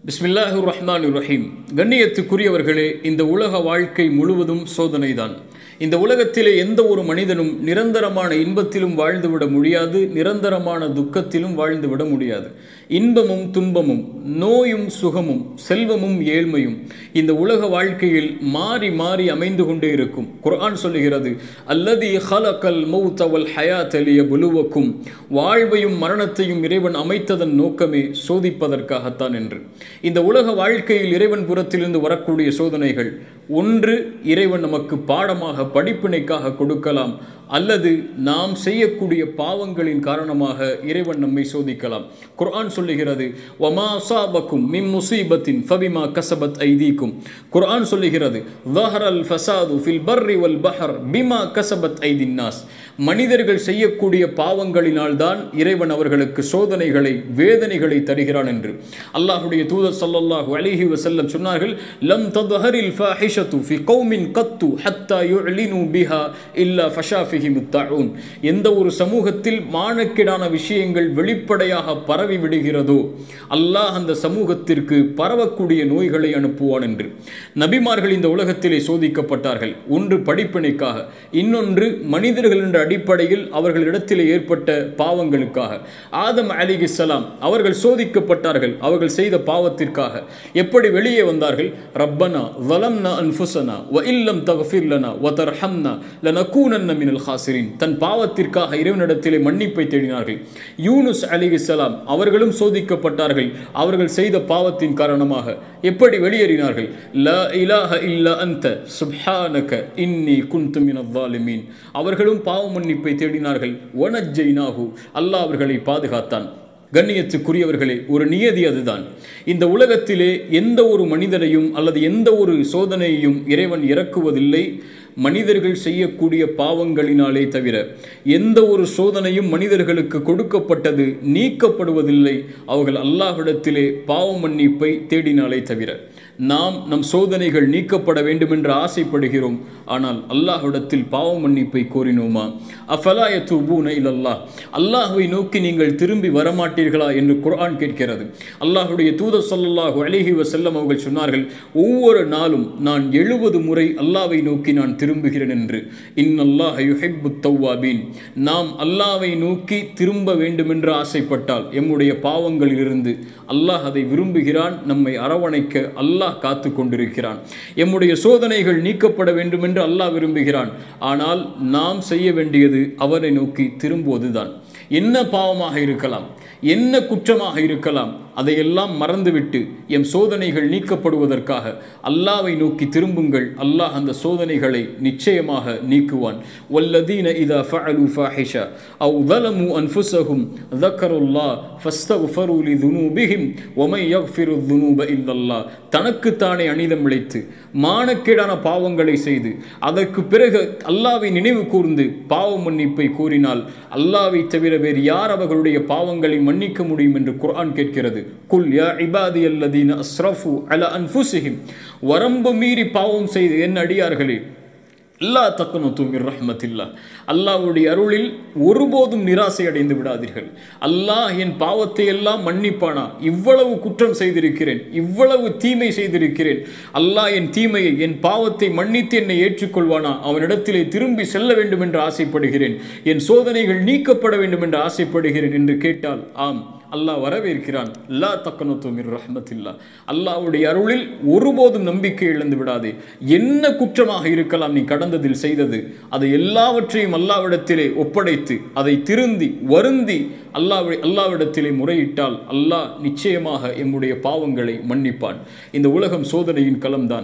பிஸ்மில்லாஹு ரஹ்மான் ரஹீம் கண்ணியத்துக்குரியவர்களே இந்த உலக வாழ்க்கை முழுவதும் சோதனைதான் இந்த உலகத்திலே எந்த ஒரு மனிதனும் நிரந்தரமான இன்பத்திலும் வாழ்ந்துவிட முடியாது நிரந்தரமான துக்கத்திலும் வாழ்ந்துவிட முடியாது இன்பமும் துன்பமும் நோயும் சுகமும் செல்வமும் ஏழ்மையும் இந்த உலக வாழ்க்கையில் மாறி மாறி அமைந்து கொண்டே இருக்கும் குர்ஆன் சொல்லுகிறது அல்லதி ஹலக்கல் மௌத்தவல் ஹயாத் அலிய புலுவக்கும் வாழ்வையும் மரணத்தையும் இறைவன் அமைத்ததன் நோக்கமே சோதிப்பதற்காகத்தான் என்று இந்த உலக வாழ்க்கையில் இறைவன் புறத்திலிருந்து வரக்கூடிய சோதனைகள் ஒன்று இறைவன் நமக்கு பாடமாக படிப்பினைக்காக கொடுக்கலாம் அல்லது நாம் செய்யக்கூடிய பாவங்களின் காரணமாக இறைவன் நம்மை சோதிக்கலாம் குர்ஆன் சொல்லுகிறது வமா சாபக்கும் மிம் முசீபத்தின் ஃபபிமா கசபத் ஐதீக்கும் குர்ஆன் சொல்லுகிறது வஹரல் ஃபசாது ஃபில் பர்ரி வல் பஹர் பிமா கசபத் ஐதின் நாஸ் மனிதர்கள் செய்யக்கூடிய பாவங்களினால் தான் இறைவன் அவர்களுக்கு சோதனைகளை வேதனைகளை தருகிறான் என்று அல்லாஹுடைய தூதர் ஸல்லல்லாஹு அலைஹி வஸல்லம் சொன்னார்கள் லம் தத்ஹரில் ஃபாஹிஷத்து ஃபி கௌமின் கத்து ஹத்தா யுஅலினு பிஹா இல்லா ஃபஷாஃபிஹிம் தஊன் எந்த ஒரு சமூகத்தில் மானக்கேடான விஷயங்கள் வெளிப்படையாக பரவி விடுகிறதோ அல்லாஹ் அந்த சமூகத்திற்கு பரவக்கூடிய நோய்களை அனுப்புவான் என்று நபிமார்கள் இந்த உலகத்திலே சோதிக்கப்பட்டார்கள் ஒன்று படிப்பினைக்காக இன்னொன்று மனிதர்கள் என்ற அடிப்படையில் அவர்களிடத்திலே ஏற்பட்ட பாவங்களுக்காக ஆதம் அலிகிஸ்லாம் அவர்கள் சோதிக்கப்பட்டார்கள் அவர்கள் செய்த பாவத்திற்காக எப்படி வெளியே வந்தார்கள் ரப்பனா வலம்னா அன்ஃபுசனா வ இல்லம் தகஃபிர் லனா வ தர்ஹம்னா லனகூனன்ன மினல் ஹாசிரின் தன் பாவத்திற்காக இறைவனிடத்திலே மன்னிப்பை தேடினார்கள் யூனுஸ் அலிகிஸ்லாம் அவர்களும் சோதிக்கப்பட்டார்கள் அவர்கள் செய்த பாவத்தின் காரணமாக எப்படி வெளியேறினார்கள் ல இலாஹ இல்ல அந்த சுப்ஹானக இன்னி குந்து மினல் ظالمين அவர்களும் பாவ மன்னிப்பை தேடினார்கள் வனஜ்ஜைனாஹு அல்லாஹ் அவர்களை பாதுகாத்தான் கண்ணியத்துக்குரியவர்களே ஒரு நியதி அதுதான் இந்த உலகத்திலே எந்த ஒரு மனிதனையும் அல்லது எந்த ஒரு சோதனையையும் இறைவன் இறக்குவதில்லை மனிதர்கள் செய்யக்கூடிய பாவங்களினாலே தவிர எந்த ஒரு சோதனையும் மனிதர்களுக்கு கொடுக்கப்பட்டது நீக்கப்படுவதில்லை அவர்கள் அல்லாஹ்விடத்திலே பாவ மன்னிப்பை தேடினாலே தவிர நாம் நம் சோதனைகள் நீக்கப்பட வேண்டும் என்று ஆசைப்படுகிறோம் ஆனால் அல்லாஹ்விடத்தில் பாவ மன்னிப்பை கோரினோமா அஃபலாய தூபூன இல்லல்லா அல்லாஹுவை நோக்கி நீங்கள் திரும்பி வரமாட்டீர்களா என்று குர்ஆன் கேட்கிறது அல்லாஹுடைய தூதர் சொல்லல்லாஹு அலிஹி வசல்லம் அவர்கள் சொன்னார்கள் ஒவ்வொரு நாளும் நான் எழுபது முறை அல்லாவை நோக்கி நான் திரும்புகிறேன் என்று இன்னல்லாஹ் யுஹிப்பு தௌவாபீன் நாம் அல்லாவை நோக்கி திரும்ப வேண்டும் என்று ஆசைப்பட்டால் எம்முடைய பாவங்களிலிருந்து அல்லாஹ் அதை விரும்புகிறான் நம்மை அரவணைக்க அல்லாஹ் காத்து கொண்டிருக்கிறான் எம்முடைய சோதனைகள் நீக்கப்பட வேண்டும் என்று அல்லாஹ் விரும்புகிறான் ஆனால் நாம் செய்ய வேண்டியது அவரை நோக்கி திரும்புவதுதான் என்ன பாவமாக இருக்கலாம் என்ன குற்றமாக இருக்கலாம் அதையெல்லாம் மறந்துவிட்டு எம் சோதனைகள் நீக்கப்படுவதற்காக அல்லாவை நோக்கி திரும்புங்கள் அல்லாஹ் அந்த சோதனைகளை நிச்சயமாக நீக்குவான் வல்லதீன இதா ஃபஅலு ஃபாஹிஷா அவ் ظلموا أنفسهم ذكروا الله فاستغفروا لذنوبهم ومن يغفر الذنوب إلا الله தனக்குத்தானே அனிதம் இழைத்து மானக்கேடான பாவங்களை செய்து அதற்கு பிறகு அல்லாவை நினைவு கூர்ந்து பாவ மன்னிப்பை கூறினால் அல்லாவை தவிர வேறு யார் அவர்களுடைய பாவங்களை மன்னிக்க முடியும் என்று குர்ஆன் கேட்கிறது குல் யா இபாதி அல்லதீன அஸ்ரஃபு அல அன்ஃபுசிஹிம் வரம்பு மீறி பாவம் செய்து என் அடியார்களே அல்லா தக்கனு தூமிர் ரஹ்மத்தில்லா அல்லாவுடைய அருளில் ஒருபோதும் நிராசை அடைந்து விடாதீர்கள் அல்லாஹ் என் பாவத்தை எல்லாம் மன்னிப்பானா இவ்வளவு குற்றம் செய்திருக்கிறேன் இவ்வளவு தீமை செய்திருக்கிறேன் அல்லாஹ் என் தீமையை என் பாவத்தை மன்னித்து என்னை ஏற்றுக்கொள்வானா அவனிடத்திலே திரும்பி செல்ல வேண்டும் என்று ஆசைப்படுகிறேன் என் சோதனைகள் நீக்கப்பட வேண்டும் என்று ஆசைப்படுகிறேன் என்று கேட்டால் ஆம் அல்லாஹ் வரவேற்கிறான் லா தக்கனத்துமிர் ரஹ்மத்தில்லா அல்லாஹ்வுடைய அருளில் ஒருபோதும் நம்பிக்கை இழந்து விடாதே என்ன குற்றமாக இருக்கலாம் நீ கடந்ததில் செய்தது அதை எல்லாவற்றையும் அல்லாவிடத்திலே ஒப்படைத்து அதை திருந்தி வருந்தி அல்லாஹ் அல்லாவிடத்திலே முறையிட்டால் அல்லாஹ் நிச்சயமாக எம்முடைய பாவங்களை மன்னிப்பான் இந்த உலகம் சோதனையின் களம்தான்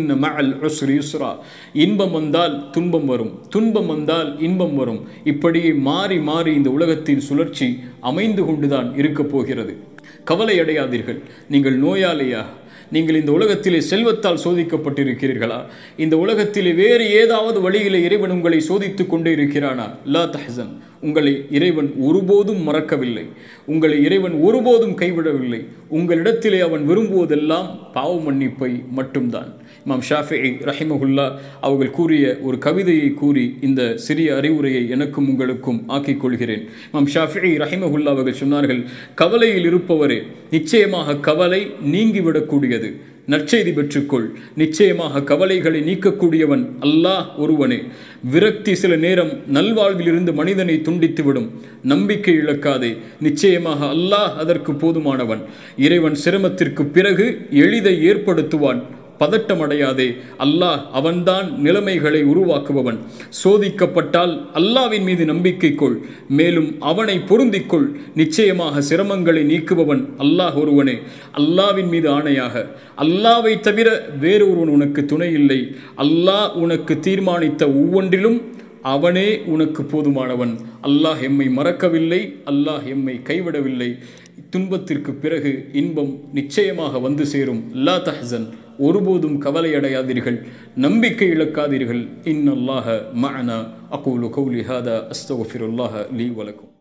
இன்பம் வந்தால் துன்பம் வரும் துன்பம் வந்தால் இன்பம் வரும் இப்படியே மாறி மாறி இந்த உலகத்தின் சுழற்சி அமைந்து கொண்டுதான் இருக்கப் போகிறது கவலை அடையாதீர்கள் நீங்கள் நோயாளியா நீங்கள் இந்த உலகத்திலே செல்வத்தால் சோதிக்கப்பட்டிருக்கிறீர்களா இந்த உலகத்திலே வேறு ஏதாவது வழியிலே இறைவன் உங்களை சோதித்துக் கொண்டே இருக்கிறானா லா தஹசன் உங்களை இறைவன் ஒருபோதும் மறக்கவில்லை உங்களை இறைவன் ஒருபோதும் கைவிடவில்லை உங்களிடத்திலே அவன் விரும்புவதெல்லாம் பாவ மன்னிப்பை மட்டும்தான் இமாம் ஷாஃபி ரஹிமகுல்லா அவர்கள் கூறிய ஒரு கவிதையை கூறி இந்த சிறிய அறிவுரையை எனக்கும் உங்களுக்கும் ஆக்கிக் கொள்கிறேன் இமாம் ஷாஃபி ரஹிமகுல்லா அவர்கள் சொன்னார்கள் கவலையில் இருப்பவரே நிச்சயமாக கவலை நீங்கிவிடக்கூடியது நற்செய்தி பெற்றுக்கொள் நிச்சயமாக கவலைகளை நீக்கக்கூடியவன் அல்லாஹ் ஒருவனே விரக்தி சில நேரம் நல்வாழ்விலிருந்து மனிதனை துண்டித்துவிடும் நம்பிக்கை இழக்காதே நிச்சயமாக அல்லாஹ் அதற்கு போதுமானவன் இறைவன் சிரமத்திற்கு பிறகு எளிதை ஏற்படுத்துவான் பதட்டமடையாதே அல்லாஹ் அவன்தான் நிலைமைகளை உருவாக்குபவன் சோதிக்கப்பட்டால் அல்லாவின் மீது நம்பிக்கை கொள் மேலும் அவனை பொருந்திக்கொள் நிச்சயமாக சிரமங்களை நீக்குபவன் அல்லாஹ் ஒருவனே அல்லாவின் மீது ஆணையாக அல்லாவை தவிர வேறொருவன் உனக்கு துணை இல்லை அல்லாஹ் உனக்கு தீர்மானித்த ஒவ்வொன்றிலும் அவனே உனக்கு போதுமானவன் அல்லாஹ் எம்மை மறக்கவில்லை அல்லாஹ் எம்மை கைவிடவில்லை துன்பத்திற்கு பிறகு இன்பம் நிச்சயமாக வந்து சேரும் லா தஹசன் ஒருபோதும் கவலையடையாதீர்கள் நம்பிக்கை இழக்காதீர்கள் இன் அல்லாஹ மஅனா அகூலு கௌலி ஹாதா அஸ்தகுஃபிருல்லாஹ லீ வலக்கும்